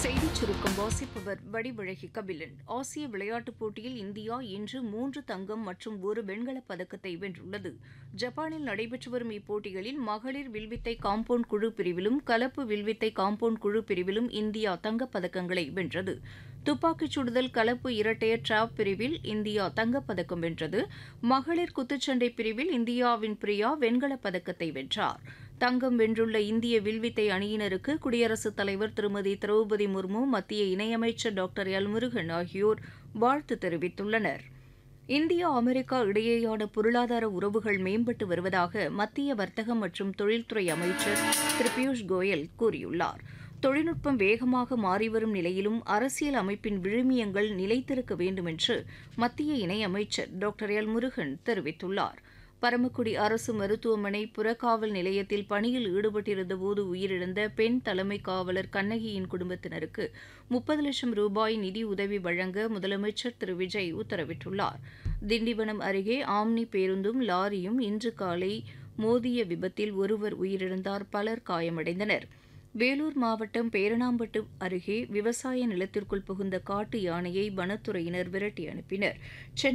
செய்திச் சுருக்கம் வாசிப்பவர் வடிவழகி கபிலன் ஆசிய விளையாட்டுப் போட்டியில் இந்தியா இன்று மூன்று தங்கம் மற்றும் ஒரு வெண்கலப் பதக்கத்தை வென்றுள்ளது ஜப்பானில் நடைபெற்று வரும் இப்போட்டிகளில் மகளிர் வில்வித்தை காம்பவுண்ட் குழு பிரிவிலும் கலப்பு வில்வித்தை காம்பவுண்ட் குழு பிரிவிலும் இந்தியா தங்கப் பதக்கங்களை வென்றது துப்பாக்கிச் சுடுதல் கலப்பு இரட்டையர் டிராப் பிரிவில் இந்தியா தங்கப்பதக்கம் வென்றது மகளிர் குத்துச்சண்டை பிரிவில் இந்தியாவின் பிரியா வெண்கலப் பதக்கத்தை வென்றார் தங்கம் வென்றுள்ள இந்திய வில்வித்தை அணியினருக்கு குடியரசுத் தலைவர் திருமதி திரௌபதி முர்மு மத்திய இணையமைச்சர் டாக்டர் எல் முருகன் ஆகியோர் வாழ்த்து தெரிவித்துள்ளனர் இந்தியா அமெரிக்கா இடையேயான பொருளாதார உறவுகள் மேம்பட்டு வருவதாக மத்திய வர்த்தகம் மற்றும் தொழில்துறை அமைச்சர் திரு பியூஷ் கோயல் கூறியுள்ளார் தொழில்நுட்பம் வேகமாக மாறிவரும் நிலையிலும் அரசியல் அமைப்பின் விழுமியங்கள் நிலைத்திருக்க வேண்டும் என்று மத்திய இணையமைச்சர் டாக்டர் எல் முருகன் தெரிவித்துள்ளார் பரமக்குடி அரசு மருத்துவமனை புறக்காவல் நிலையத்தில் பணியில் ஈடுபட்டிருந்தபோது உயிரிழந்த பெண் தலைமை காவலர் கண்ணகியின் குடும்பத்தினருக்கு முப்பது லட்சம் ரூபாய் நிதி உதவி வழங்க முதலமைச்சர் திரு விஜய் உத்தரவிட்டுள்ளார் திண்டிவனம் அருகே ஆம்னி பேருந்தும் லாரியும் இன்று காலை மோதிய விபத்தில் ஒருவர் உயிரிழந்தார் பலர் காயமடைந்தனர் வேலூர் மாவட்டம் பேரணாம்பட்டு அருகே விவசாய நிலத்திற்குள் புகுந்த காட்டு யானையை வனத்துறையினர் விரட்டி அனுப்பினர் சென்னை